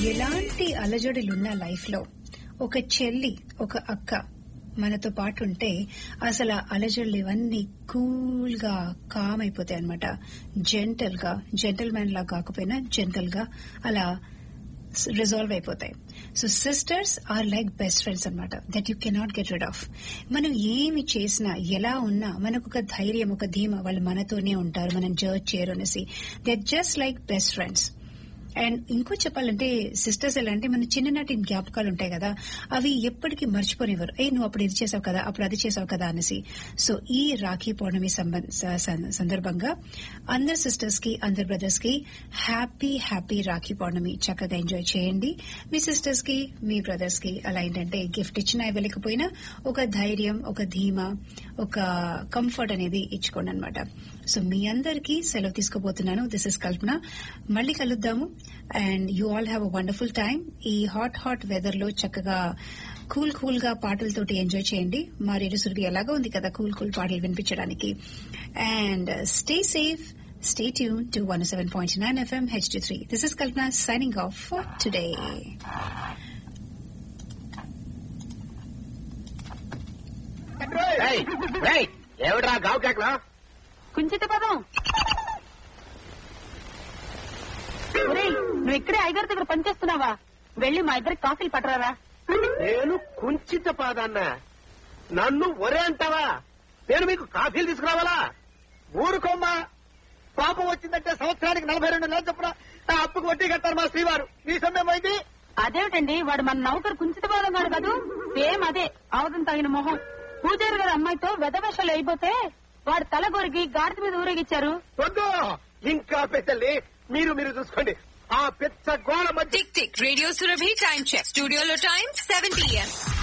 ఎలాంటి అలజడులున్న లైఫ్ లో ఒక చెల్లి ఒక అక్క మనతో పాటు ఉంటే అసలు ఆ అలజడులు ఇవన్నీ కూల్ గా కామ్ అయిపోతాయి అనమాట జెంటల్ గా జెంటల్ మ్యాన్ లా కాకపోయినా జెంటల్ గా అలా రిజాల్వ్ అయిపోతాయి so sisters are like best friends అనమాట that you cannot get rid of మనం ఏమి చేసినా ఎలా ఉన్నా మనకు ఒక ధైర్యం ఒక ధీమ వాళ్ళు మనతోనే ఉంటారు మనం జడ్జ్ చేయరు అనేసి that just like best friends and ఇంకో చెప్పాలంటే సిస్టర్స్ ఎలా అంటే మన చిన్ననాటి జ్ఞాపకాలు ఉంటాయి కదా అవి ఎప్పటికీ మర్చిపోనివ్వరు ఏ నువ్వు అప్పుడు ఇది చేసావు కదా అప్పుడు అది చేసావు కదా అనేసి సో ఈ రాఖీ పౌర్ణమి సంబ- స- స- సందర్భంగా అందరు సిస్టర్స్ కి అందరు బ్రదర్స్ కి హ్యాపీ హ్యాపీ రాఖీ పౌర్ణమి చక్కగా ఎంజాయ్ చేయండి మీ సిస్టర్స్ కి మీ బ్రదర్స్ కి అలా ఏంటంటే గిఫ్ట్ ఇచ్చినా ఇవ్వలేకపోయినా ఒక ధైర్యం ఒక ధీమా ఒక కంఫర్ట్ అనేది ఇచ్చుకోండి అనమాట సో మీ అందరికీ సెలవు తీసుకోబోతున్నాను దిస్ ఇస్ కల్పన మళ్ళీ కలుద్దాము and you all have a wonderful time ఈ హాట్ హాట్ వెదర్ లో చక్కగా కూల్ కూల్ గా పాటలతోటి ఎంజాయ్ చేయండి మా రేడియో సురభి ఎలాగో ఉంది కదా కూల్ కూల్ పాటలు వినిపించడానికి and stay safe stay tune to one seven point nine FM H three this is Kalpana signing off for today ఏయ్, ఏయ్, ఏమిట్రా గావు కేకలా కుంచిత పదం ఒరేయ్, నువ్వు ఇక్కడే ఐగారి దగ్గర పనిచేస్తున్నావా వెళ్ళి మా ఇద్దరికి కాఫీలు పట్టరారా నేను కుంచిత పాదాన్న నన్ను ఒరే అంటావా నేను మీకు కాఫీలు తీసుకురావాలా ఊరుకోమ్మా పాపం వచ్చిందంటే సంవత్సరానికి నలభై రెండు నెలలు చొప్పున ఆ అప్పుకు వడ్డీ కట్టారు మా శ్రీవారు మీ సమయమైంది అదేమిటండి వాడు మన నౌకరు కుంచిత పదం గారు కాదు సేమ్ అదే అవతం తగిన మొహం పూజారి గారి అమ్మాయితో వెధవేషాలు అయిపోతే వాడు తల కొరికి గాడిద మీద ఊరేగిచ్చారు వద్దు ఇంకా పెద్దల్ని మీరు మీరు చూసుకోండి ఆ పెద్ద గోడ మధ్య tick tick radio Surabhi time check స్టూడియోలో టైం సెవెన్ పిఎం